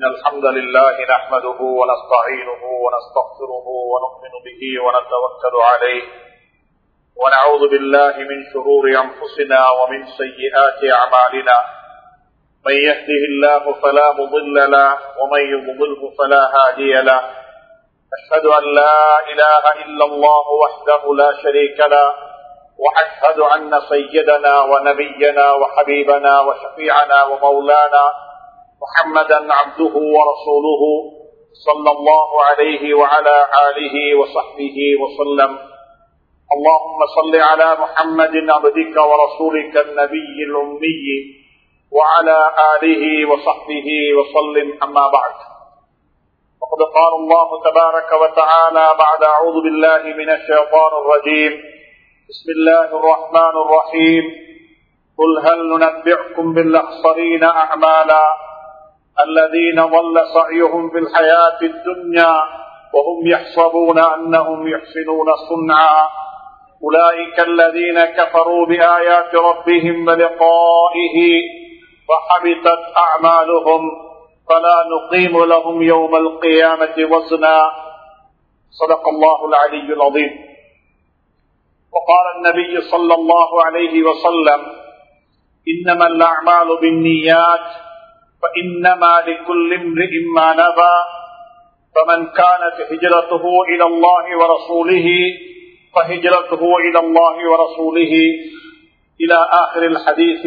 إن الحمد لله نحمده ونستعينه ونستغفره ونؤمن به ونتوكل عليه ونعوذ بالله من شرور أنفسنا ومن سيئات أعمالنا من يهده الله فلا مضل له ومن يضلله فلا هادي له أشهد أن لا إله إلا الله وحده لا شريك له وأشهد أن سيدنا ونبينا وحبيبنا وشفيعنا ومولانا محمدا عبده ورسوله صلى الله عليه وعلى آله وصحبه وسلم اللهم صل على محمد عبدك ورسولك النبي الأمي وعلى آله وصحبه وسلم أما بعد وقد قال الله تبارك وتعالى بعد أعوذ بالله من الشيطان الرجيم بسم الله الرحمن الرحيم قل هل ننبئكم بالأخصرين أعمالا الذين ضل سعيهم في الحياة الدنيا وهم يحسبون أنهم يحسنون صنعا أولئك الذين كفروا بآيات ربهم ولقائه وحبطت أعمالهم فلا نقيم لهم يوم القيامة وزنا صدق الله العلي العظيم وقال النبي صلى الله عليه وسلم إنما الأعمال بالنيات فإنما لكل امرئ ما نبى فمن كانت هجرته إلى الله ورسوله فهجرته إلى الله ورسوله إلى آخر الحديث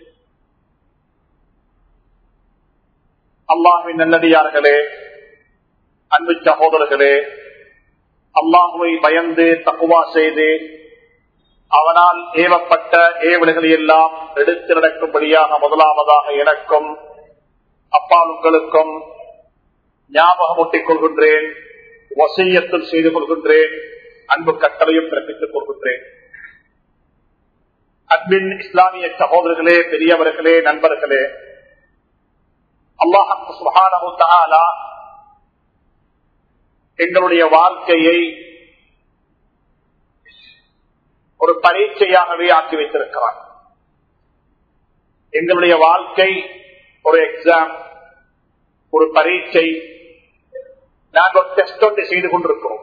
அல்லாஹின் நல்லடியார்களே அன்பு சகோதரர்களே அல்லாஹுவை பயந்து தக்குவா செய்து அவனால் ஏவப்பட்ட ஏவல்களை எல்லாம் எடுத்து நடக்கும்படியாக முதலாவதாக எனக்கும் அப்பால் உங்களுக்கும் ஞாபகமூட்டிக் கொள்கின்றேன் வசையத்தில் செய்து கொள்கின்றேன் அன்பு கட்டளையும் பிறப்பித்துக் கொள்கின்றேன் அன்பின் இஸ்லாமிய சகோதரர்களே பெரியவர்களே நண்பர்களே அல்லாஹு சுஹானு தாலா எங்களுடைய வாழ்க்கையை ஒரு பரீட்சையாகவே ஆக்கி வைத்திருக்கிறார் எங்களுடைய வாழ்க்கை ஒரு எக்ஸாம் ஒரு பரீட்சை நாங்கள் ஒரு டெஸ்ட் ஒன்று செய்து கொண்டிருக்கிறோம்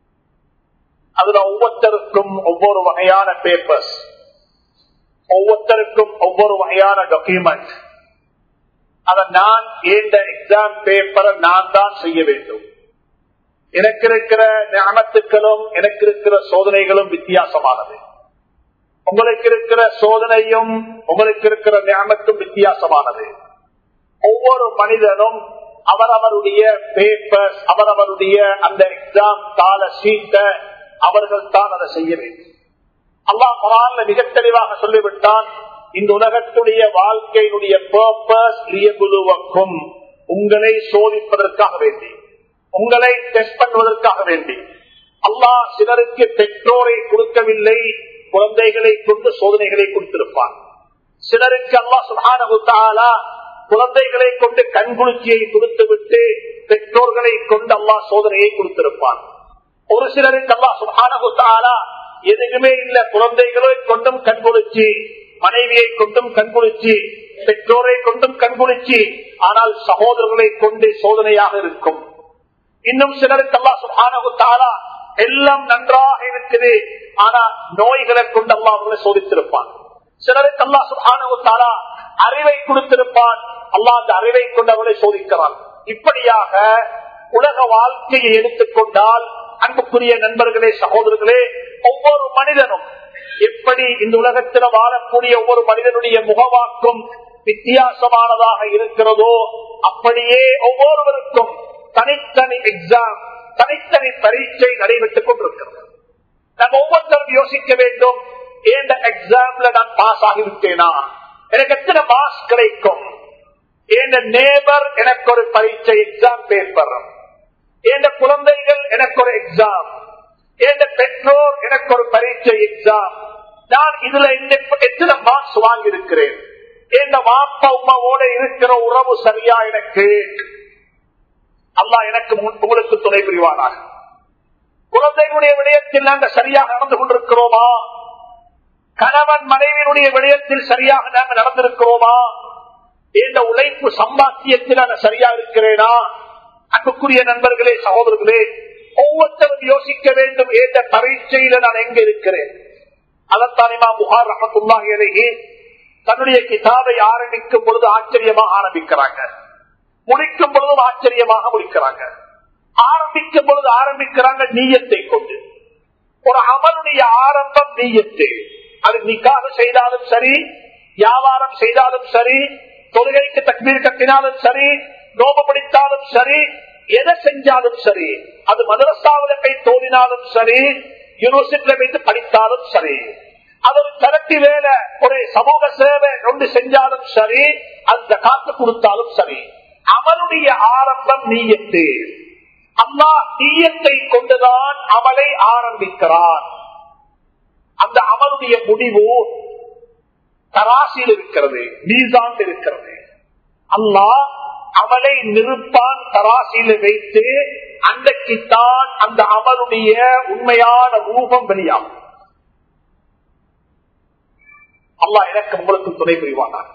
அதுல ஒவ்வொருத்தருக்கும் ஒவ்வொரு வகையான பேப்பர்ஸ் ஒவ்வொருத்தருக்கும் ஒவ்வொரு வகையான டாக்குமெண்ட் அதை நான் ஏந்த எக்ஸாம் பேப்பரை நான் தான் செய்ய வேண்டும் எனக்கு இருக்கிற ஞானத்துக்களும் எனக்கு இருக்கிற சோதனைகளும் வித்தியாசமானது உங்களுக்கு இருக்கிற சோதனையும் உங்களுக்கு இருக்கிற ஞானத்தும் வித்தியாசமானது ஒவ்வொரு மனிதனும் அவரவருடைய பேப்பர்ஸ் அவரவருடைய அந்த எக்ஸாம் கால சீட்டை அவர்கள் தான் அதை செய்ய வேண்டும் அல்லா குரான்ல மிக தெளிவாக சொல்லிவிட்டான் இந்த உலகத்துடைய வாழ்க்கையினுடைய பர்பஸ் லியபுலுவக்கும் உங்களை சோதிப்பதற்காக வேண்டி உங்களை டெஸ்ட் பண்ணுவதற்காக வேண்டி அல்லாஹ் சிலருக்கு பெற்றோரை கொடுக்கவில்லை குழந்தைகளை கொண்டு சோதனைகளை கொடுத்திருப்பான் சிலருக்கு அல்லாஹ் சுகானா குழந்தைகளை கொண்டு கண்குளிர்ச்சியை கொடுத்து விட்டு பெற்றோர்களை கொண்டு அல்லாஹ் சோதனையை கொடுத்திருப்பான் ஒரு சிலருக்கு அல்லாஹ் சுகானா எதுவுமே இல்ல குழந்தைகளை கொண்டும் கண்குளிர்ச்சி மனைவியை கொண்டும் கண்குளிர்ச்சி பெற்றோரை கொண்டும் கண்குளிர்ச்சி ஆனால் சகோதரர்களை கொண்டு சோதனையாக இருக்கும் இன்னும் சிலருக்கு அல்லா சுகானா எல்லாம் நன்றாக இருக்குது ஆனா நோய்களை கொண்டு அல்லா அவர்களை சோதித்திருப்பான் சிலருக்கு அல்லா சுகானா அறிவை கொடுத்திருப்பான் அல்லா அந்த அறிவை கொண்டு அவர்களை சோதிக்கிறான் இப்படியாக உலக வாழ்க்கையை எடுத்துக்கொண்டால் அன்புக்குரிய நண்பர்களே சகோதரர்களே ஒவ்வொரு மனிதனும் எப்படி இந்த உலகத்தில் வாழக்கூடிய ஒவ்வொரு மனிதனுடைய முகவாக்கும் வித்தியாசமானதாக இருக்கிறதோ அப்படியே ஒவ்வொருவருக்கும் தனித்தனி எக்ஸாம் தனித்தனி பரீட்சை நடைபெற்றுக் கொண்டிருக்கிறது நம்ம ஒவ்வொருத்தரும் யோசிக்க வேண்டும் ஏந்த எக்ஸாம்ல நான் பாஸ் ஆகிவிட்டேனா எனக்கு எத்தனை பாஸ் கிடைக்கும் என் நேபர் எனக்கு ஒரு பரீட்சை எக்ஸாம் பேப்பர் என் குழந்தைகள் எனக்கு ஒரு எக்ஸாம் என் பெற்றோர் எனக்கு ஒரு பரீட்சை எக்ஸாம் நான் இதுல எத்தனை மார்க்ஸ் வாங்கி இருக்கிறேன் என் வாப்பா உமாவோட இருக்கிற உறவு சரியா எனக்கு அல்லா எனக்கு உங்களுக்கு துணை புரிவானாக குழந்தைகளுடைய விடயத்தில் நாங்கள் சரியாக நடந்து கொண்டிருக்கிறோமா கணவன் மனைவியினுடைய விடயத்தில் சரியாக நாங்கள் நடந்திருக்கிறோமா இந்த உழைப்பு சம்பாத்தியத்தில் நான் சரியா இருக்கிறேனா அன்புக்குரிய நண்பர்களே சகோதரர்களே ஒவ்வொருத்தரும் யோசிக்க வேண்டும் என்ற பரீட்சையில நான் எங்க இருக்கிறேன் அதத்தானிமா புகார் ரஹத்துல்லாஹி தன்னுடைய கிதாபை ஆரம்பிக்கும் பொழுது ஆச்சரியமாக ஆரம்பிக்கிறாங்க முடிக்கும் பொழுதும் ஆச்சரியமாக முடிக்கிறாங்க ஆரம்பிக்கும் பொழுது ஆரம்பிக்கிறாங்க நீயத்தை கொண்டு ஒரு அமலுடைய ஆரம்பம் நீயத்து அது நிக்காக செய்தாலும் சரி வியாபாரம் செய்தாலும் சரி தொழுகைக்கு தக்மீர் கட்டினாலும் சரி நோப படித்தாலும் சரி எதை செஞ்சாலும் சரி அது மதரசாவில போய் தோதினாலும் சரி யூனிவர்சிட்டியில வைத்து படித்தாலும் சரி அது ஒரு திரட்டி வேலை ஒரு சமூக சேவை ஒன்று செஞ்சாலும் சரி அந்த காத்து கொடுத்தாலும் சரி அவனுடைய ஆரம்பம் நீயத்து அம்மா நீயத்தை கொண்டுதான் அமலை ஆரம்பிக்கிறான் அந்த அமலுடைய முடிவு தராசியில் இருக்கிறது மீசான் இருக்கிறது அல்லாஹ் அமலை நிறுப்பான் தராசியில் வைத்து அன்றைக்குத்தான் அந்த அமலுடைய உண்மையான ரூபம் வெளியாகும் அல்லாஹ் எனக்கு உங்களுக்கு துணை புரிவானார்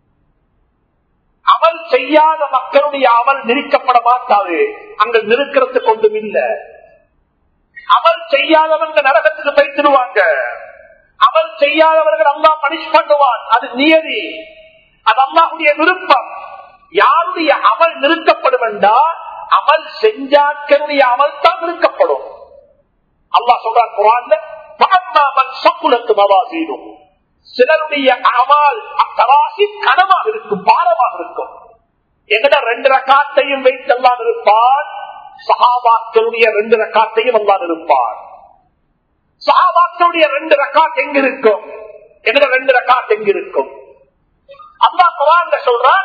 அமல் செய்யாத மக்களுடைய அமல் நிறுக்கப்பட மாட்டாது அங்க நிறுக்கிறது கொண்டும் இல்ல அமல் செய்யாதவங்க நரகத்துக்கு வைத்திடுவாங்க அமல் செய்யாதவர்கள் அல்லா பனிஷ் பண்ணுவான் அது நியதி அது அல்லாஹுடைய விருப்பம் யாருடைய அமல் நிறுத்தப்படும் என்றால் அமல் செஞ்சாக்களுடைய அமல் தான் நிறுக்கப்படும் அல்லாஹ் சொல்றான் குரான்ல சக்குலத்து மவாசீனும் சிலருடைய அமால் தராசி கனமாக இருக்கும் பாரமாக இருக்கும் எங்கட ரெண்டு ரக்காத்தையும் வைத்தெல்லாம் இருப்பான் சகாபாக்களுடைய ரெண்டு ரக்காத்தையும் அல்லான் இருப்பான் சகாபாக்களுடைய ரெண்டு ரக்காத் எங்க இருக்கும் எங்கட ரெண்டு ரக்காத் எங்க இருக்கும் அல்லா குரான் சொல்றான்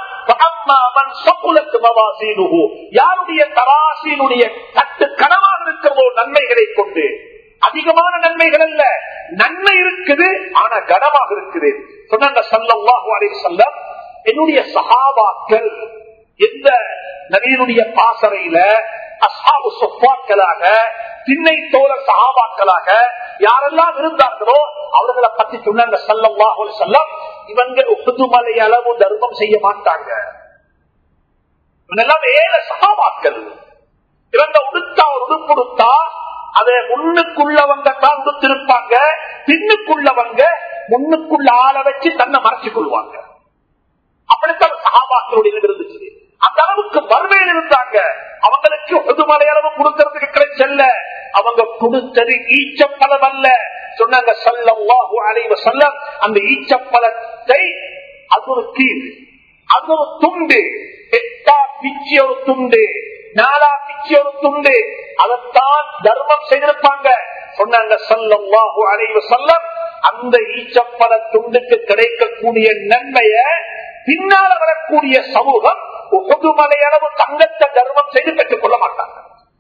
யாருடைய தராசினுடைய தட்டு கனமாக இருக்கிறதோ நன்மைகளை கொண்டு அதிகமான நன்மைகள் அல்ல நன்மை இருக்குது ஆனா கனமாக இருக்குது சொன்னாங்க சல்லாஹு அலி சொல்லம் என்னுடைய சகாபாக்கள் எந்த நவீனுடைய பாசறையில அசாபு சொப்பாக்களாக திண்ணை தோழ சகாபாக்களாக யாரெல்லாம் இருந்தார்களோ அவர்களை பத்தி சொன்னாங்க சல்லாஹு சொல்லம் இவங்க உப்புதுமலை அளவு தர்மம் செய்ய மாட்டாங்க இவங்கெல்லாம் ஏழை சகாபாக்கள் இவங்க உடுத்தா ஒரு உடுப்புடுத்தா அதை முன்னுக்குள்ளவங்க தான் உடுத்திருப்பாங்க பின்னுக்குள்ளவங்க முன்னுக்குள்ள ஆளை வச்சு தன்னை மறைச்சிக் கொள்வாங்க அப்படித்தான் சகாபாக்களுடைய இருந்துச்சு அந்த அளவுக்கு வறுமையில் இருந்தாங்க அவங்களுக்கு பொதுமலை அளவு கொடுக்கறதுக்கு கிடைச்சல்ல அவங்க கொடுத்தது ஈச்சப்பழம் அல்ல சொன்னாங்க சல்லாஹு அலைவ சொல்ல அந்த ஈச்சப்பழத்தை அது ஒரு கீழ் அது ஒரு துண்டு எட்டா பிச்சி ஒரு துண்டு நாலா பிச்சி ஒரு துண்டு அதைத்தான் தர்மம் செய்திருப்பாங்க சொன்னாங்க சல்லாஹு அலைவ சொல்லம் அந்த ஈச்சப்பழ துண்டுக்கு கிடைக்கக்கூடிய நன்மைய பின்னால வரக்கூடிய சமூகம் பொதுமலை அளவு தங்கத்தை தர்மம் செய்து பெற்றுக் கொள்ள மாட்டாங்க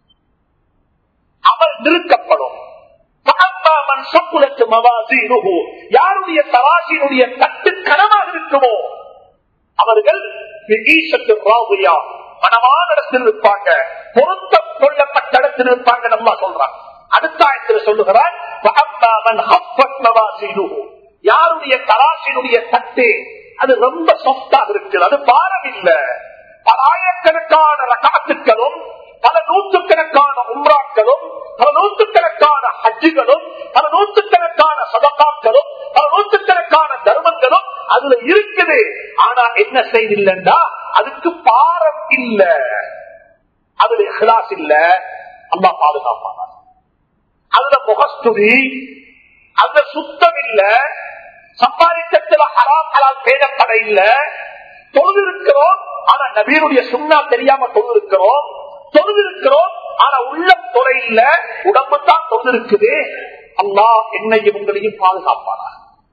அவர் நிறுக்கப்படும் யாருடைய தராசினுடைய தட்டு கனமாக இருக்குமோ அவர்கள் மனமான இடத்தில் இருப்பாங்க பொருத்தம் கொள்ளப்பட்ட இடத்தில் இருப்பாங்க நம்ம சொல்றாங்க அடுத்த ஆயத்தில் சொல்லுகிறார் யாருடைய தராசினுடைய தட்டு அது ரொம்ப சொத்தாக இருக்குது அது பாரம் இல்லை பல ஆயிரக்கணக்கான ரகாத்துக்களும் பல நூற்றுக்கணக்கான உம்ராக்களும் பல நூற்றுக்கணக்கான ஹஜ்ஜுகளும் பல நூற்றுக்கணக்கான சதகாக்களும் பல நூற்றுக்கணக்கான தர்மங்களும் அதுல இருக்குது ஆனா என்ன செய்தில்லைண்டா அதுக்கு பாரம் இல்ல அதுல இஹ்லாஸ் இல்ல அம்மா பாதுகாப்பான அதுல முகஸ்துதி அதுல சுத்தம் இல்ல சம்பாதித்தத்துல ஹராம் ஹலால் பேதப்பட இல்ல தொழுது இருக்கிறோம் ஆனா நபீருடைய சுண்ணா தெரியாம தொழுது இருக்கிறோம் தொழுது இருக்கிறோம் ஆனா உள்ளம் துறை இல்ல உடம்பு தான் தொழுது இருக்குது அல்லா என்னையும் உங்களையும் பாதுகாப்பானா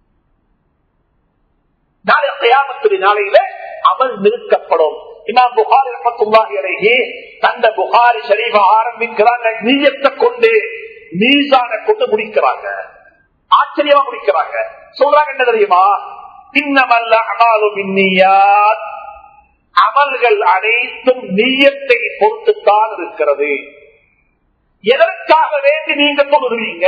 நாளை கையாமத்துடைய நாளையில அமல் நிறுத்தப்படும் இமாம் புகாரி ரஹத்துல்லாஹி அலைஹி தந்த புகாரி ஷரீஃப ஆரம்பிக்கிறாங்க நீயத்தை கொண்டு மீசான கொண்டு முடிக்கிறாங்க ஆச்சரியமா முடிக்கிறாங்க சொல்றாங்க என்ன தெரியுமா இன்னமல்ல அமாலும் இன்னியாத் அமல்கள் அனைத்தும் நீயத்தை பொறுத்துத்தான் இருக்கிறது எதற்காக வேண்டி நீங்க தொழுவீங்க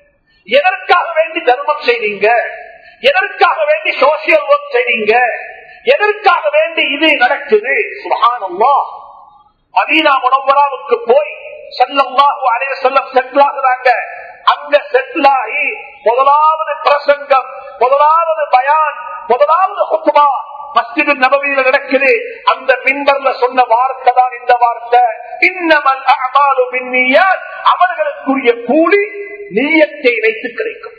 எதற்காக வேண்டி தர்மம் செய்வீங்க எதற்காக வேண்டி சோசியல் ஒர்க் செய்வீங்க எதற்காக வேண்டி இது நடக்குது சுகானம்மா மதீனா முனவராவுக்கு போய் செல்லம்மாஹு அலைய செல்லம் செட்டில் ஆகுறாங்க அங்க செட்டில் ஆகி முதலாவது பிரசங்கம் முதலாவது பயான் முதலாவது ஹுத்துமா மஸ்ஜிது நபவியில நடக்குது அந்த பின்பர்ல சொன்ன வார்த்தை தான் இந்த வார்த்தை இன்னமல் அமாலு பின்னியார் அவர்களுக்குரிய கூலி நீயத்தை வைத்து கிடைக்கும்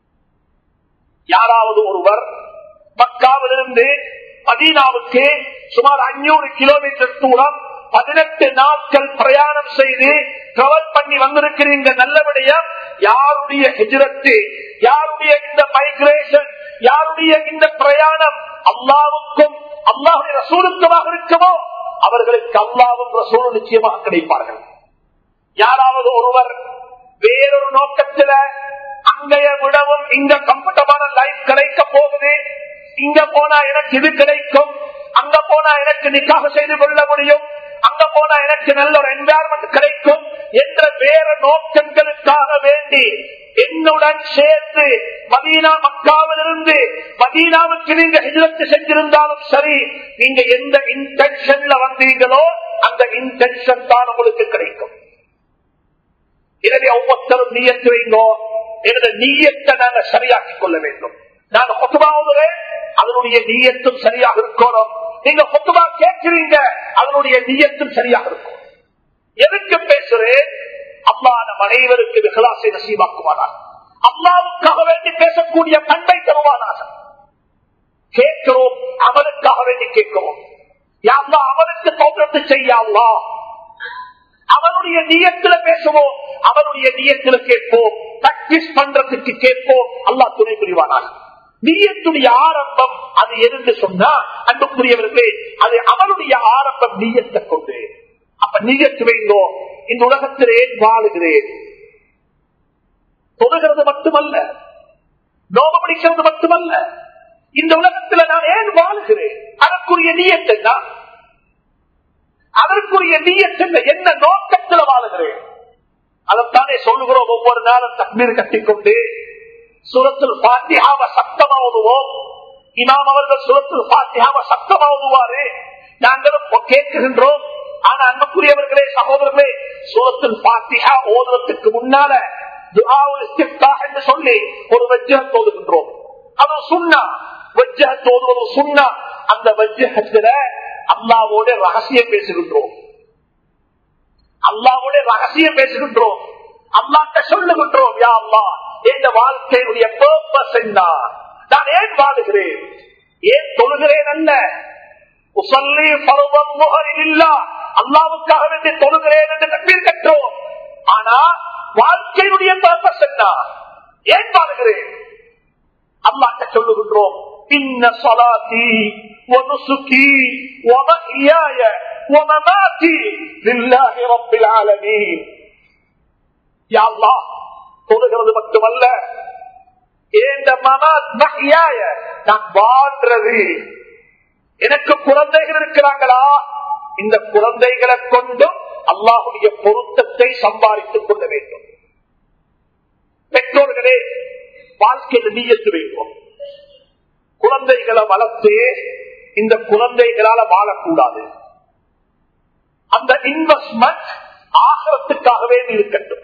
யாராவது ஒருவர் மக்காவிலிருந்து மதீனாவுக்கு சுமார் அஞ்சூறு கிலோமீட்டர் தூரம் பதினெட்டு நாட்கள் பிரயாணம் செய்து டிராவல் பண்ணி வந்திருக்கிறீங்க நல்லபடியா யாருடைய ஹிஜரத்து யாருடைய இந்த மைக்ரேஷன் யாருடைய இந்த பிரயாணம் அல்லாவுக்கும் அல்லாவுடைய ரசூலுக்குமாக இருக்குமோ அவர்களுக்கு அல்லாவும் ரசூலும் நிச்சயமாக கிடைப்பார்கள் யாராவது ஒருவர் வேறொரு நோக்கத்துல அங்கைய விடவும் இங்க கம்ஃபர்டபுளான லைஃப் கிடைக்க போகுது இங்க போனா எனக்கு இது கிடைக்கும் அங்க போனா எனக்கு நிக்காக செய்து கொள்ள முடியும் அங்க போனா எனக்கு நல்ல ஒரு என்வாரன்மெண்ட் கிடைக்கும் என்ற வேற நோக்கங்களுக்காக வேண்டி என்னுடன் சேர்ந்து மதீனா மக்காவிலிருந்து மதீனாவுக்கு நீங்க எதிர்த்து செஞ்சிருந்தாலும் சரி நீங்க எந்த இன்டென்ஷன்ல வந்தீங்களோ அந்த இன்டென்ஷன் தான் உங்களுக்கு கிடைக்கும் எனவே ஒவ்வொருத்தரும் நீயத்து வைங்கோ எனது நீயத்தை நாங்க சரியாக்கிக் கொள்ள வேண்டும் நான் கொத்துபாவுகிறேன் அதனுடைய நீயத்தும் சரியாக இருக்கணும் நீங்க கொத்துபா கேட்கிறீங்க அதனுடைய நீயத்தும் சரியாக இருக்கும் எதுக்கு பேசுறேன் அல்லாத அனைவருக்கு விகலாசை நசீவாக்குவானார் அல்லாவுக்காக வேண்டி பேசக்கூடிய பண்பை தருவானாக கேட்கிறோம் அவனுக்காக வேண்டி கேட்கிறோம் யாருலா அவனுக்கு தோற்றத்தை செய்யலா அவனுடைய நீயத்துல பேசுவோம் அவனுடைய நீயத்துல கேட்போம் பிராக்டிஸ் பண்றதுக்கு கேட்போம் அல்லா துணை புரிவானாக நீயத்துடைய ஆரம்பம் அது எருந்து சொன்னா அன்புக்குரியவர்களே அது அவனுடைய ஆரம்பம் நீயத்தை கொண்டு அப்ப நீயத்து வைங்கோ இந்த உலகத்தில் ஏன் வாழுகிறேன் தொழுகிறது மட்டுமல்ல நோப பிடிக்கிறது மட்டுமல்ல இந்த உலகத்துல நான் ஏன் வாழுகிறேன் அதற்குரிய நீயத்தை தான் அதற்குரிய நீயத்தை என்ன நோக்கத்தில் வாழுகிறேன் அதைத்தானே சொல்லுகிறோம் ஒவ்வொரு நாளும் தண்ணீர் கட்டிக்கொண்டு சுரத்தில் பாத்தியாவ சத்தமா ஓதுவோம் இமாம் அவர்கள் சுரத்தில் பாத்தியாவ சத்தமா ஓதுவாரு நாங்களும் கேட்கின்றோம் ஆனா அன்புக்குரியவர்களே சகோதரர்களே சூரத்தில் பாத்தியா ஓதுறதுக்கு முன்னால என்று சொல்லி ஒரு வெஜ்ஜகத் ஓதுகின்றோம் அது சுண்ணா வெஜ்ஜகத் ஓதுவது சுண்ணா அந்த வெஜ்ஜகத்துல அல்லாவோட ரகசியம் பேசுகின்றோம் அல்லாவோட ரகசியம் பேசுகின்றோம் அல்லாட்ட சொல்லுகின்றோம் யா அல்லா எந்த வாழ்க்கையினுடைய பர்பஸ் என்ன நான் ஏன் வாழுகிறேன் ஏன் தொழுகிறேன் அல்ல உசல்லி பருவம் முகரில் இல்லா அல்லாவுக்காக வேண்டி தொழுகிறேன் என்று தண்ணீர் கற்றோம் ஆனா வாழ்க்கையினுடைய பர்பஸ் என்ன ஏன் வாழுகிறேன் அல்லாட்ட சொல்லுகின்றோம் இன்ன சொலாத்தி ونسكي ومحياي ومماتي لله رب العالمين يا الله தொழுகிறது மட்டுமல்ல ஏந்த மமாத் மஹியாய நான் வாழ்றது எனக்கு குழந்தைகள் இருக்கிறாங்களா இந்த குழந்தைகளை கொண்டும் அல்லாஹுடைய பொருத்தத்தை சம்பாதித்துக் கொள்ள வேண்டும் பெற்றோர்களே வாழ்க்கையில் நீயத்து வைப்போம் குழந்தைகளை வளர்த்து இந்த குழந்தைகளால வாழக்கூடாது அந்த இன்வெஸ்ட்மெண்ட் ஆகரத்துக்காகவே இருக்கட்டும்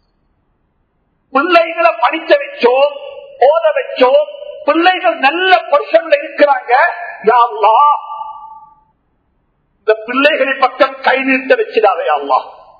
பிள்ளைகளை படிக்க வச்சோம் ஓத வச்சோம் பிள்ளைகள் நல்ல பொருஷன்ல இருக்கிறாங்க யாருலா இந்த பிள்ளைகளின் பக்கம் கை நீட்ட வச்சிடாதே அல்லா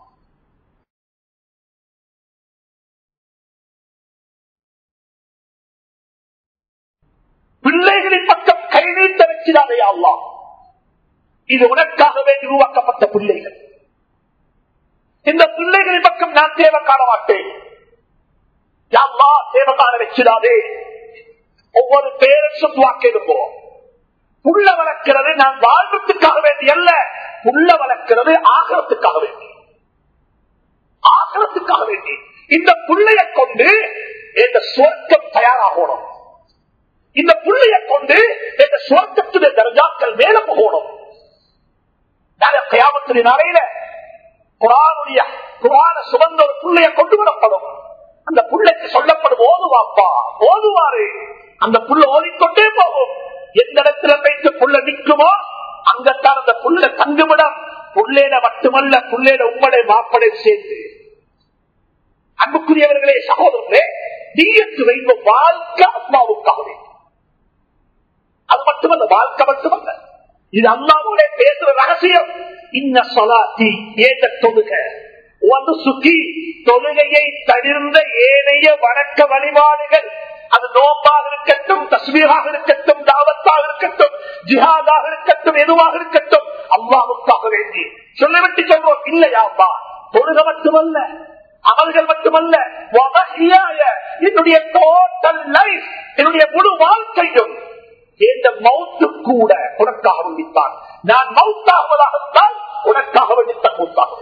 பிள்ளைகளின் பக்கம் கை நீட்ட வச்சிடாதே அல்லா இது உனக்காகவே உருவாக்கப்பட்ட பிள்ளைகள் இந்த பிள்ளைகளின் பக்கம் நான் தேவை காண மாட்டேன் யாழ்லா தேவதான வச்சிடாதே ஒவ்வொரு பேரண்ட்ஸும் வாக்கெடுப்போம் புள்ள வளர்க்கிறது நான் வாழ்வதற்காக வேண்டி அல்ல புள்ள வளர்க்கிறது ஆகலத்துக்காக வேண்டி ஆகலத்துக்காக வேண்டி இந்த புள்ளைய கொண்டு இந்த சுவர்க்கம் தயாராகணும் இந்த புள்ளைய கொண்டு இந்த சுவர்க்கத்துடைய தர்ஜாக்கள் மேல போகணும் கயாமத்தின் அறையில குரானுடைய குரான சுமந்த ஒரு புள்ளைய கொண்டு வரப்படும் அந்த புள்ளைக்கு சொல்லப்படும் ஓதுவாப்பா ஓதுவாரு அந்த புள்ள ஓதிக்கொண்டே போகும் எந்த இடத்துல வைத்து புள்ள நிற்குமோ அங்கத்தான் அந்த புள்ள தங்குமிடம் புள்ளேட மட்டுமல்ல புள்ளேட உம்மடை மாப்படை சேர்ந்து அன்புக்குரியவர்களே சகோதரர்களே நீயத்து வைங்க வாழ்க்கை அம்மாவுக்காகவே அது மட்டுமல்ல வாழ்க்கை மட்டுமல்ல இது அம்மாவுடைய பேசுற ரகசியம் இன்ன சொலாத்தி ஏத தொழுக வந்து சுக்கி தொழுகையை தவிர்ந்த ஏனைய வணக்க வழிபாடுகள் அது நோம்பாக இருக்கட்டும் தஸ்மீராக இருக்கட்டும் தாவத்தாக இருக்கட்டும் ஜிஹாதாக இருக்கட்டும் எதுவாக இருக்கட்டும் அம்மாவுக்காக வேண்டி சொல்லிவிட்டு சொல்றோம் இல்லையா அம்மா தொழுக மட்டுமல்ல அமல்கள் மட்டுமல்ல என்னுடைய டோட்டல் லைஃப் என்னுடைய முழு வாழ்க்கையும் இந்த மவுத்து கூட உனக்காக வேண்டித்தான் நான் மவுத்தாகுவதாகத்தான் உனக்காக வேண்டித்த மூத்தாக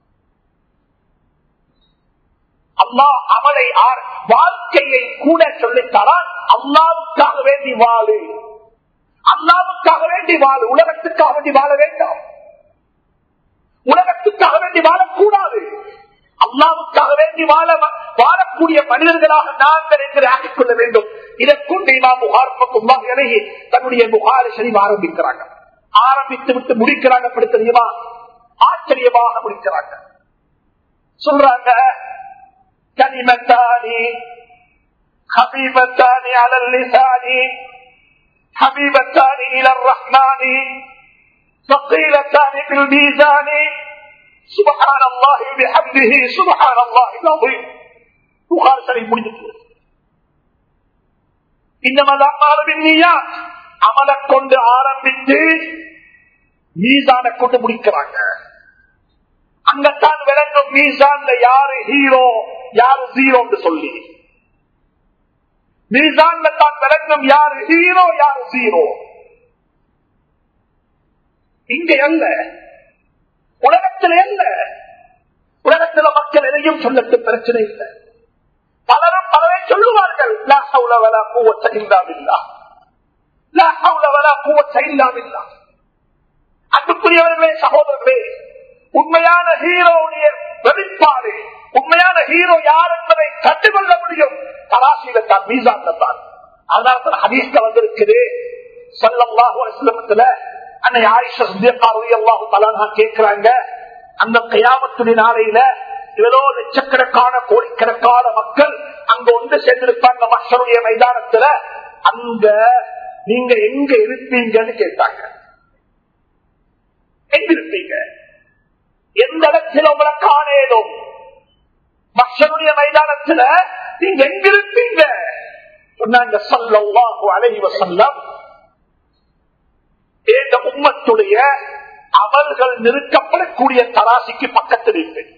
அம்மா அவளை வாழ்க்கையை கூட சொல்லித்தரான் அல்லாவுக்காக வேண்டி வாழு அல்லாவுக்காக வேண்டி வாழு உலகத்துக்காக வேண்டி வாழ வேண்டாம் உலகத்துக்காக வேண்டி வாழக்கூடாது அல்லாவுக்காக வேண்டி வாழ வாழக்கூடிய மனிதர்களாக நாங்கள் என்று ஆக்கிக் கொள்ள வேண்டும் இதற்குண்டு இமாம் புகார் இறங்கி தன்னுடைய புகார சரி ஆரம்பிக்கிறாங்க ஆரம்பித்து விட்டு முடிக்கிறாங்க அப்படி தெரியுமா ஆச்சரியமாக முடிக்கிறாங்க சொல்றாங்க கனிமத்தானி ஹபீபத்தானி அலல்லிசானி ஹபீபத்தானி இலர் ரஹ்மானி ثقيلتان في الميزان سبحان الله بحمده سبحان الله العظيم புகார் சரி முடிஞ்சிட்டு இன்னமதான் அமலை கொண்டு ஆரம்பித்து மீசான கொண்டு முடிக்கிறாங்க அங்கத்தான் விளங்கும் மீசான்ல யாரு ஹீரோ யாரு ஜீரோன்னு சொல்லி மீசான்ல தான் விளங்கும் யாரு ஹீரோ யாரு ஜீரோ இங்க அல்ல உலகத்தில் அல்ல உலகத்தில் மக்கள் எதையும் சொல்லட்டு பிரச்சனை இல்லை பலரும் பலரை சொல்லுவார்கள் அன்புக்குரியவர்களே சகோதரர்களே உண்மையான ஹீரோடைய வெளிப்பாடு உண்மையான ஹீரோ யார் என்பதை கண்டுகொள்ள முடியும் தராசியில தான் மீசான்ல தான் அதனால ஹதீஸ்ல வந்திருக்குது சொல்லம்லாஹுல அன்னை ஆயிஷா அல்லாஹு தலானா கேட்கிறாங்க அந்த கையாமத்துடைய நாளையில ஏதோ லட்சக்கணக்கான கோடிக்கணக்கான மக்கள் அங்க ஒன்று சேர்ந்திருப்பாங்க மக்களுடைய மைதானத்துல அங்க நீங்க எங்க இருப்பீங்கன்னு கேட்டாங்க எங்க இருப்பீங்க எந்த இடத்துல உங்களை காணேனும் மக்களுடைய மைதானத்துல நீங்க எங்க இருப்பீங்க சொன்னாங்க சல்லாஹு அலைவ செல்லம் இந்த உம்மத்துடைய அவர்கள் நிறுத்தப்படக்கூடிய தராசிக்கு பக்கத்தில் இருப்பேன்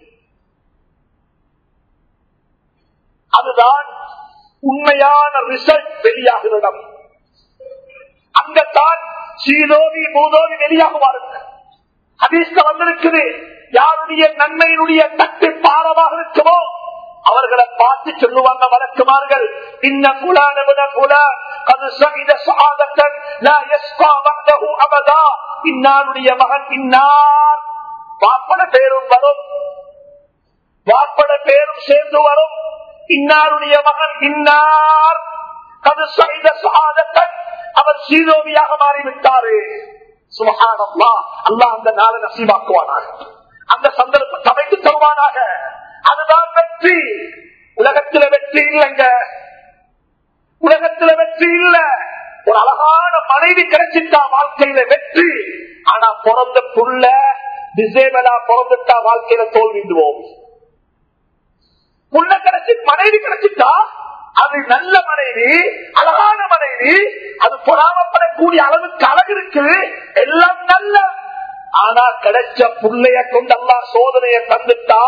அதுதான் உண்மையான ரிசல்ட் வெளியாகிற இடம் அங்கத்தான் சீதோவி பூதோவி வெளியாகுவார்கள் ஹதீஸ்ல வந்திருக்குது யாருடைய நன்மையினுடைய தட்டு பாரமாக இருக்குமோ அவர்களை பார்த்து சொல்லுவாங்க வழக்குமார்கள் இன்ன புலான் புலான் அது சகித சாதத்தன் அபதா இன்னாருடைய மகன் இன்னார் வாப்பட பேரும் வரும் வாப்பட பேரும் சேர்ந்து வரும் இன்னாருடைய மகன் இன்னார் அது சகித சாதத்தன் அவர் சீரோவியாக மாறிவிட்டாரு சுகானம்மா அல்லா அந்த நாளை நசீவாக்குவானாக அந்த சந்தர்ப்ப சபைக்கு தருவானாக அதுதான் வெற்றி உலகத்துல வெற்றி இல்லைங்க உலகத்துல வெற்றி இல்ல ஒரு அழகான மனைவி கிடைச்சிட்டா வாழ்க்கையில வெற்றி ஆனா பிறந்த புள்ள டிசேபிளா பிறந்துட்டா வாழ்க்கையில தோல்விடுவோம் புள்ள கிடைச்சி மனைவி கிடைச்சிட்டா அது நல்ல மனைவி அழகான மனைவி அது பொறாமப்படக்கூடிய அளவுக்கு அழகு இருக்குது எல்லாம் நல்ல ஆனா கிடைச்ச புள்ளைய கொண்டு அல்லா சோதனையை தந்துட்டா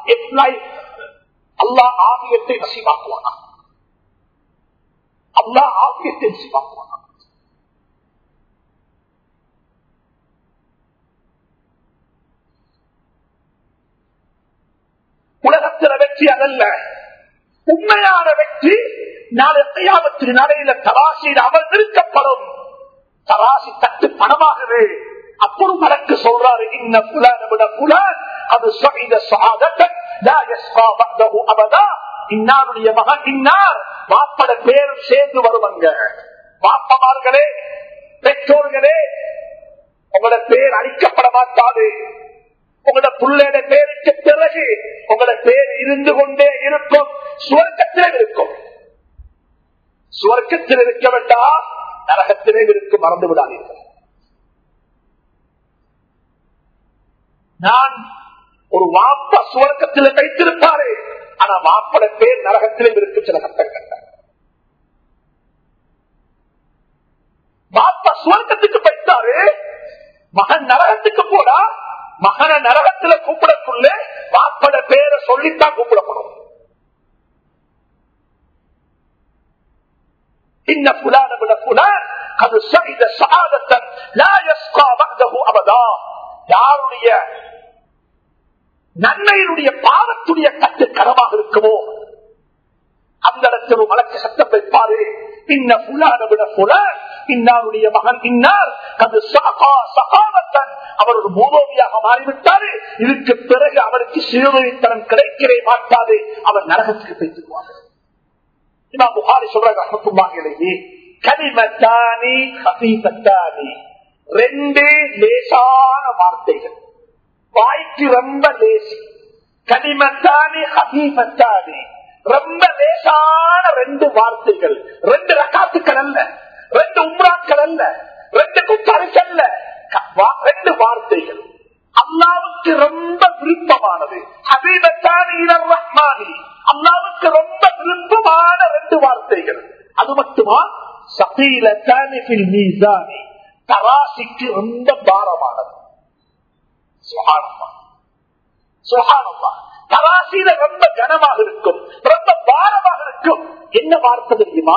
அல்லா ஆகியத்தை நசிவாக்குவானா அல்லா ஆகியத்தை நசிவாக்குவானா உலகத்தில வெற்றி அதல்ல உண்மையான வெற்றி நாளை கையாமத்தின் நடையில தராசியில் அவர் நிறுத்தப்படும் தராசி தட்டு பணமாகவே அப்பொரு மலக்கு சொல்றாரு இன்ன புலான விட புலான் அது சகித சாதத்தன் அபதா இன்னாருடைய மகன் இன்னார் வாப்பட பேரும் சேர்ந்து வருவாங்க வாப்பமார்களே பெற்றோர்களே உங்களோட பேர் அழிக்கப்பட மாட்டாது உங்களோட பிள்ளையோட பேருக்கு பிறகு உங்களோட பேர் இருந்து கொண்டே இருக்கும் சுவர்க்கத்திலும் இருக்கும் சுவர்க்கத்தில் இருக்க வேண்டாம் நரகத்திலே இருக்கு மறந்து விடாதீர்கள் நான் ஒரு வாப்ப சுவர்க்கத்தில் வைத்திருப்பாரு ஆனா வாப்பட பேர் நரகத்திலே இருக்கு சில கட்டங்கள் வாப்பா சுவர்க்கத்துக்கு போயிட்டாரு மகன் நரகத்துக்கு போடா மகன நரகத்துல கூப்பிடக்குள்ள வாப்பட பேரை சொல்லித்தான் கூப்பிடப்படும் இன்ன புலான விட புலான் அது சகித சகாதத்தன் அபதா யாருடைய நன்மையினுடைய பாவத்துடைய கட்டு கரமாக இருக்குமோ அந்த இடத்தில் வழக்கு சட்டம் வைப்பாரு இன்ன புலான விட புலான் இன்னாருடைய மகன் இன்னார் அது சகாதத்தன் அவர் ஒரு பூதோவியாக மாறிவிட்டாரு இதுக்கு பிறகு அவருக்கு சிறுதவித்தனம் கிடைக்கவே மாட்டாது அவர் நரகத்துக்கு பேசுவார் இமாம் புகாரி சொல்றாங்க ரஹமத்துல்லாஹி கலிமத்தானி ஹபீபத்தானி ரெண்டு லேசான வார்த்தைகள் வாய்க்கு ரொம்ப லேசி கலிமத்தானி ஹபீபத்தானி ரொம்ப லேசான ரெண்டு வார்த்தைகள் ரெண்டு ரக்காத்துக்கள் அல்ல ரெண்டு உம்ராக்கள் அல்ல ரெண்டு குத்தாரிகள் அல்ல ரெண்டு வார்த்தைகள் அல்லாவுக்கு ரொம்ப விருப்பமானது ரஹ்மானி அல்லாவுக்கு ரொம்ப விருப்பமான ரெண்டு வார்த்தைகள் அது மட்டுமா சபீல மீசானி தராசிக்கு ரொம்ப பாரமானது சுகானமா சுகானமா தராசியில ரொம்ப கனமாக இருக்கும் ரொம்ப பாரமாக இருக்கும் என்ன வார்த்தை தெரியுமா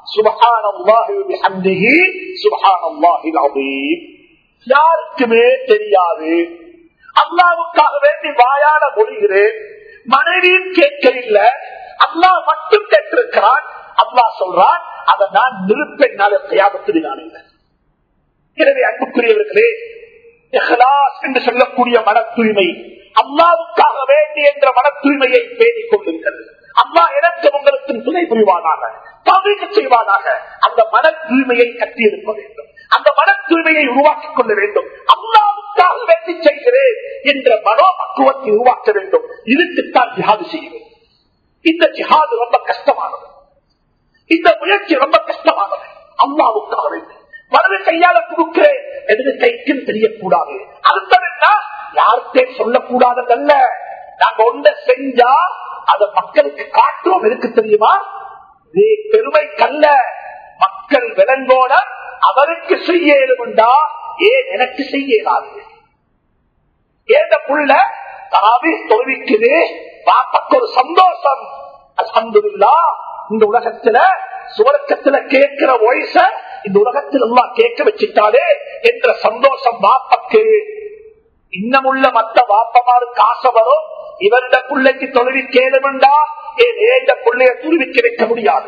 யாருக்குமே தெரியாது அல்லாவுக்காக வேண்டி வாயால மொழிகிறேன் மனைவியும் கேட்க இல்லை அல்லா மட்டும் கேட்டிருக்கிறான் அல்லா சொல்றான் அதை நான் நிறுப்பேன் கையாபத்தில் நான் இல்லை எனவே அன்புக்குரியவர்களே என்று சொல்லக்கூடிய மன தூய்மை அல்லாவுக்காக வேண்டி என்ற மன தூய்மையை பேணிக் கொள்ளுங்கள் அம்மா எனக்கு உங்களுக்கு துணை புரிவானாக தவிர்க்க செய்வானாக அந்த மன தூய்மையை கட்டியிருக்க வேண்டும் அந்த மன தூய்மையை உருவாக்கிக் கொள்ள வேண்டும் அல்லாவுக்காக வேண்டி செய்கிறேன் என்ற மனோபக்குவத்தை உருவாக்க வேண்டும் இதுக்குத்தான் ஜிஹாது செய்ய வேண்டும் இந்த ஜிஹாது ரொம்ப கஷ்டமானது இந்த முயற்சி ரொம்ப கஷ்டமானது அல்லாவுக்காக வேண்டும் வலது கையால கொடுக்கிறேன் எது கைக்கும் தெரியக்கூடாது அடுத்தது என்ன யார்கிட்டே சொல்லக்கூடாததல்ல நாங்க ஒன்றை செஞ்சா அதை மக்களுக்கு காட்டுவோம் எதுக்கு தெரியுமா நீ பெருமை கல்ல மக்கள் விலங்கோட அவருக்கு செய்ய இயலும்டா ஏன் எனக்கு செய்ய இயலாது ஏந்த புள்ள தராவி தொழுவிக்குது பாப்பக்கு ஒரு சந்தோஷம் அல்ஹம்துலில்லா இந்த உலகத்துல சுவர்க்கத்துல கேட்கிற வயச இந்த உலகத்தில் எல்லாம் கேட்க வச்சுட்டாலே என்ற சந்தோஷம் வாப்பக்கு இன்னமுள்ள மத்த வாப்பமாருக்கு ஆசை வரும் இவருடைய பிள்ளைக்கு தொழுவி கேளுமெண்டா ஏன் ஏந்த பிள்ளைய துருவிக்க வைக்க முடியாது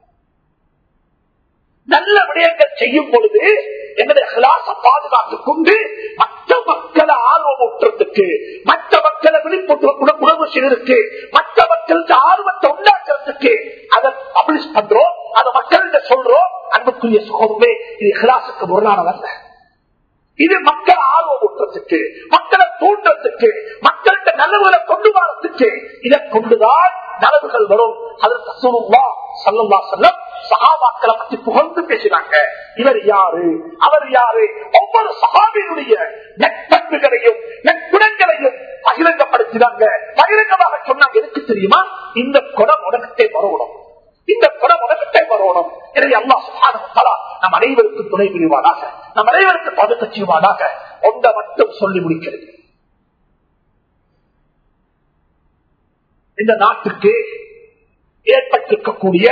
நல்ல விடயங்கள் செய்யும் பொழுது எங்களுடைய கிளாச பாதுகாத்துக் கொண்டு மற்ற மக்களை ஆர்வம் ஊட்டுறதுக்கு மற்ற மக்களை விழிப்புணர்வு உணவு செய்வதற்கு மற்ற மக்களுக்கு ஆர்வத்தை உண்டாக்குறதுக்கு அதை பப்ளிஷ் பண்றோம் அதை மக்கள்கிட்ட சொல்றோம் அன்புக்குரிய சகோதரே இது கிளாசுக்கு முரணானதல்ல இது மக்களை ஆர்வம் ஊட்டுறதுக்கு மக்களை தூண்டுறதுக்கு மக்கள்கிட்ட நலவுகளை கொண்டு வரத்துக்கு இதை கொண்டுதான் நலவுகள் வரும் அதற்கு அசுருவா சல்லா செல்லம் சகாபாக்களை பற்றி புகழ்ந்து பேசினாங்க இவர் யாரு அவர் யாரு ஒவ்வொரு சகாபியினுடைய நட்பண்புகளையும் நட்புணங்களையும் பகிரங்கப்படுத்தினாங்க பகிரங்கமாக சொன்னாங்க எதுக்கு தெரியுமா இந்த குடம் உலகத்தை வரணும் இந்த குடம் உலகத்தை வரணும் எனவே அல்லா சுகாதார நம் அனைவருக்கும் துணை புரிவானாக நம் அனைவருக்கு பதுக்க செய்வானாக ஒன்றை மட்டும் சொல்லி முடிக்கிறது இந்த நாட்டுக்கு ஏற்பட்டிருக்கக்கூடிய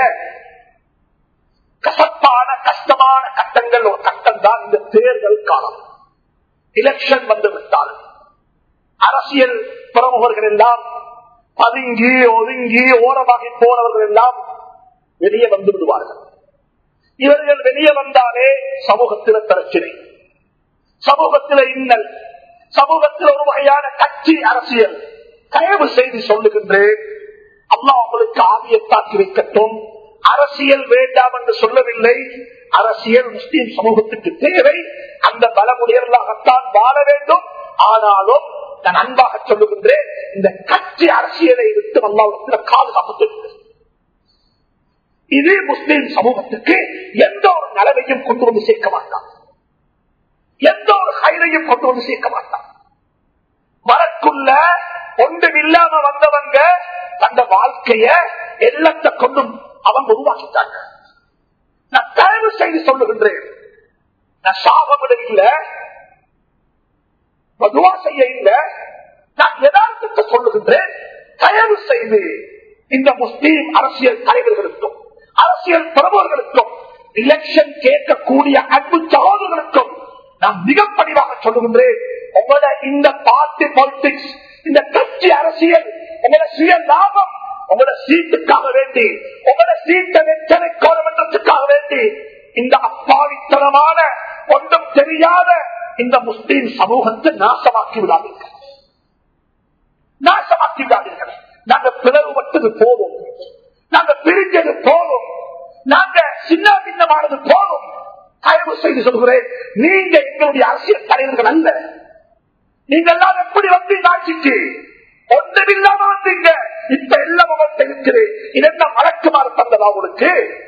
கசப்பான கஷ்டமான கட்டங்கள் ஒரு கட்டம் தான் இந்த தேர்தல் காலம் எலெக்ஷன் வந்து விட்டால் அரசியல் பிரமுகர்கள் எல்லாம் பதுங்கி ஒதுங்கி ஓரமாகி போனவர்கள் எல்லாம் வெளியே வந்து விடுவார்கள் இவர்கள் வெளியே வந்தாலே சமூகத்தில் பிரச்சனை சமூகத்தில் இன்னல் சமூகத்தில் ஒரு வகையான கட்சி அரசியல் தயவு செய்து சொல்லுகின்றேன் அல்லா உங்களுக்கு ஆவியத்தாக்கி வைக்கட்டும் அரசியல் வேண்டாம் என்று சொல்லவில்லை அரசியல் முஸ்லீம் சமூகத்துக்கு தேவை அந்த பலமுடையவர்களாகத்தான் வாழ வேண்டும் ஆனாலும் நான் அன்பாக சொல்லுகின்றேன் இந்த கட்சி அரசியலை விட்டு அல்லாவுக்கு பாதுகாப்பு தெரிகிறது இது முஸ்லிம் சமூகத்துக்கு எந்த ஒரு நலவையும் கொண்டு வந்து சேர்க்க மாட்டான் எந்த ஒரு கைதையும் கொண்டு வந்து சேர்க்க மாட்டான் வரக்குள்ள ஒன்றும் இல்லாம வந்தவங்க தந்த வாழ்க்கைய எல்லாத்த கொண்டும் அவங்க உருவாக்கிட்டாங்க நான் தயவு செய்து சொல்லுகின்றேன் நான் சாபமிட இல்ல மதுவா செய்ய இல்ல நான் யதார்த்தத்தை சொல்லுகின்றேன் தயவு செய்து இந்த முஸ்லீம் அரசியல் தலைவர்களுக்கும் அரசியல் பிரபுவர்களுக்கும் எலெக்ஷன் கேட்கக்கூடிய அன்பு சகோதரர்களுக்கும் நான் மிக பணிவாக சொல்லுகின்றேன் உங்களோட இந்த பார்ட்டி பாலிடிக்ஸ் இந்த கட்சி அரசியல் உங்களோட சுய லாபம் உங்களோட சீட்டுக்காக வேண்டி உங்களோட சீட்டை வெச்சனை கோரமன்றத்துக்காக வேண்டி இந்த அப்பாவித்தனமான ஒன்றும் தெரியாத இந்த முஸ்லீம் சமூகத்தை நாசமாக்கி விடாதீர்கள் நாசமாக்கி விடாதீர்கள் நாங்க பிளவுபட்டது போதும் நாங்க பிரிஞ்சது போதும் நாங்க சின்ன பின்னமானது போதும் தயவு செய்து சொல்கிறேன் நீங்க எங்களுடைய அரசியல் தலைவர்கள் அல்ல நீங்க எல்லாம் எப்படி வந்தீங்க ஆட்சிக்கு ஒன்றுமில்லாம வந்தீங்க இப்ப எல்லாம் உங்கள்கிட்ட இருக்குது இது என்ன வழக்குமாறு தந்ததா உங்களுக்கு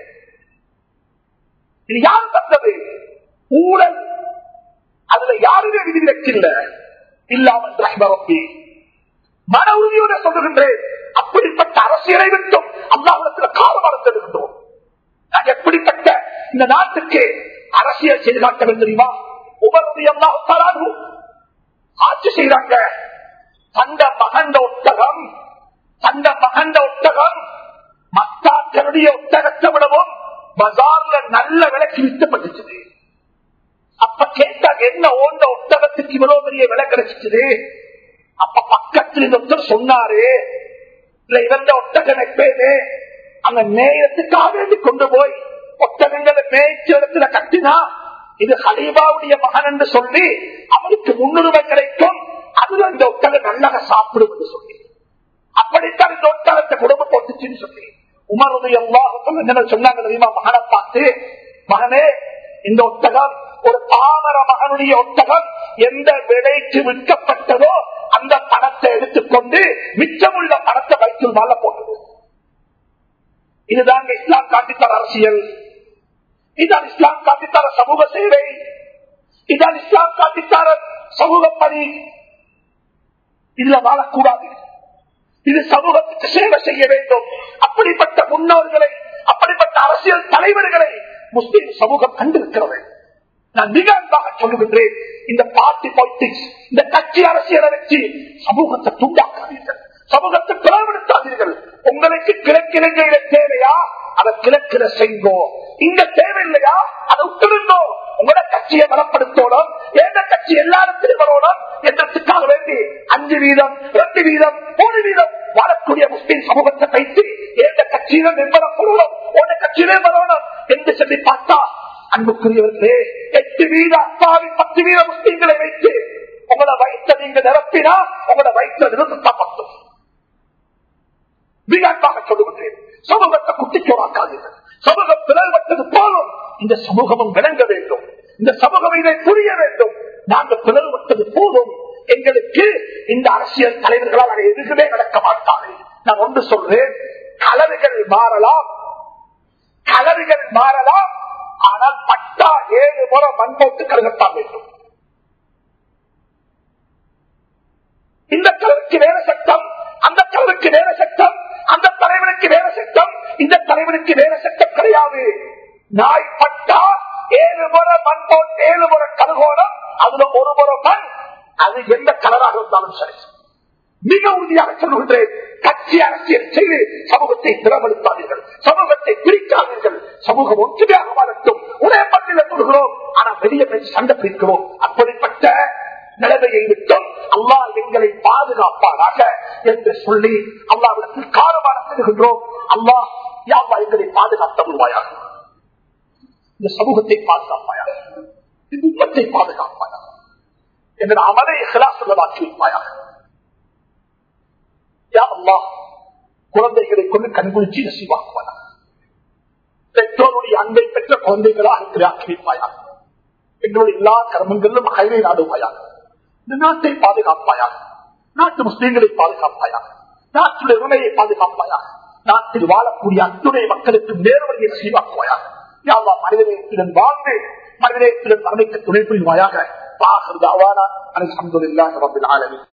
இது யார் தந்தது ஊழல் அதுல யாருமே விதிவிலக்கில்ல இல்லாமல் ரஹ்மரப்பி மன உறுதியோட சொல்லுகின்றேன் அப்படிப்பட்ட அரசியலை விட்டும் அல்லாஹிடத்தில் காலமாக தருகின்றோம் நாங்க எப்படிப்பட்ட இந்த நாட்டுக்கு அரசியல் செய்து காட்ட வேண்டும் தெரியுமா உபருடைய அல்லாஹு ஆட்சி செய்யறாங்க தந்த மகண்ட ஒட்டகம் தந்த மகண்ட ஒட்டகம் மத்தாக்களுடைய ஒட்டகத்தை விடவும் பஜார்ல நல்ல விலைக்கு விற்கப்பட்டுச்சு அப்ப கேட்டாங்க என்ன ஓண்ட ஒட்டகத்துக்கு இவ்வளவு பெரிய விலை கிடைச்சிச்சு அப்ப பக்கத்தில் ஒருத்தர் சொன்னாரு இல்ல இவந்த ஒட்டகம் எப்பயுமே அந்த நேயத்துக்காக வேண்டி கொண்டு போய் ஒட்டகங்களை மேய்ச்ச இடத்துல கட்டினா இது ஹலீபாவுடைய மகன் என்று சொல்லி அவருக்கு முன்னுரிமை கிடைக்கும் அதுல இந்த ஒட்டகம் நல்லாக சாப்பிடும் என்று சொல்லி அப்படித்தான் இந்த ஒட்டகத்தை குடும்பம் போட்டுச்சுன்னு சொல்லி உமருடைய என்ன சொன்னாங்க தெரியுமா மகனை பார்த்து மகனே இந்த ஒட்டகம் ஒரு பாமர மகனுடைய ஒட்டகம் எந்த விலைக்கு விற்கப்பட்டதோ அந்த பணத்தை எடுத்துக்கொண்டு மிச்சமுள்ள பணத்தை வைத்துள் மேல போட்டது இதுதான் இஸ்லாம் காட்டித்தர அரசியல் இதான் இஸ்லாம் காட்டித்தர சமூக சேவை இதான் இஸ்லாம் காட்டித்தர சமூக பணி இதுல வாழக்கூடாது இது சமூகத்துக்கு சேவை செய்ய வேண்டும் அப்படிப்பட்ட முன்னோர்களை அப்படிப்பட்ட அரசியல் தலைவர்களை முஸ்லிம் சமூகம் கண்டிருக்கிறது நான் மிக அன்பாக சொல்லுகின்றேன் இந்த பார்ட்டி பாலிடிக்ஸ் இந்த கட்சி அரசியலை வச்சு சமூகத்தை துண்டாக்காதீர்கள் சமூகத்தை பிளவுபடுத்தாதீர்கள் உங்களுக்கு கிழக்கிழங்கையில தேவையா அதை கிழக்கில செய்ங்கோ இங்க தேவையில்லையா அதை விட்டுருந்தோ உங்களோட கட்சியை பலப்படுத்தணும் எந்த கட்சி எல்லாருக்கும் வரணும் என்றதுக்காக வேண்டி அஞ்சு வீதம் ரெண்டு வீதம் மூணு வீதம் வாழக்கூடிய முஸ்லிம் சமூகத்தை வைத்து எந்த கட்சியில மெம்பரம் போடணும் உன கட்சியிலே வரணும் என்று சொல்லி பார்த்தா அன்புக்குரியவர்களே எட்டு வீத அப்பாவி பத்து வீத முஸ்லீம்களை வைத்து உங்களை வைத்த நீங்க நிரப்பினா உங்களை வைத்த நிறுத்தத்தான் பத்தும் மிகமாக சொல்லுகின்றேன் சமூகத்தை குட்டிச்சோராக்காதீர்கள் சமூகம் பிளவுபட்டது போலும் இந்த சமூகமும் விளங்க வேண்டும் இந்த சமூகம் இதை புரிய வேண்டும் நாங்கள் பிளவுபட்டது போதும் எங்களுக்கு இந்த அரசியல் தலைவர்களால் அதை எதுவுமே நடக்க மாட்டார்கள் நான் ஒன்று சொல்றேன் கலர்கள் மாறலாம் கலர்கள் மாறலாம் ஆனால் பட்டா ஏழு முறை மண் போட்டு கருகத்தான் வேண்டும் இந்த கலருக்கு வேற சட்டம் அந்த கலருக்கு வேற சட்டம் அந்த தலைவனுக்கு வேற சட்டம் இந்த தலைவனுக்கு வேற சட்டம் கிடையாது நாய் பட்டா ஏழு முறை மண் போட்டு ஏழு முறை கருகோணம் அதுல ஒரு முறை மண் அது எந்த கலராக இருந்தாலும் சரி மிக உறுதியாக சொல்லுகின்றேன் கட்சி அரசியல் செய்து சமூகத்தை திறப்படுத்தாதீர்கள் சமூகத்தை பிரிக்காதீர்கள் சமூகம் ஒற்றுமையாக வாழட்டும் ஒரே பட்டியல சொல்கிறோம் ஆனா வெளியே பேசி சண்டை பிரிக்கிறோம் அப்படிப்பட்ட நிலைமையை விட்டும் அல்லாஹ் எங்களை பாதுகாப்பாராக என்று சொல்லி அல்லாவிடத்தில் காரமான பெறுகின்றோம் அல்லாஹ் யாவா எங்களை பாதுகாத்த வருவாயாக இந்த சமூகத்தை பாதுகாப்பாயாக இந்த உண்மத்தை பாதுகாப்பாயாக எங்கள் அமலை சிலாசலமாக்கி வைப்பாயாக குழந்தைகளை கொண்டு கண்குளிச்சு நசிவாக்குவானா பெற்றோருடைய உன்னுடைய அன்பை பெற்ற குழந்தைகளாக இருக்கிற ஆக்கிரிப்பாயாக எங்களுடைய எல்லா கர்மங்களிலும் கைதை நாடுவாயாக இந்த நாட்டை பாதுகாப்பாயாக நாட்டு முஸ்லீம்களை பாதுகாப்பாயாக நாட்டுடைய உண்மையை பாதுகாப்பாயாக நாட்டில் வாழக்கூடிய அத்துடைய மக்களுக்கு நேர்வழியை சீவாக்குவாயாக யாவா மனிதநேயத்துடன் வாழ்ந்து மனிதநேயத்துடன் மரணிக்க துணை புரிவாயாக பாகர் தாவானா அலமதுல்லாஹ் ரபில் ஆலமீன்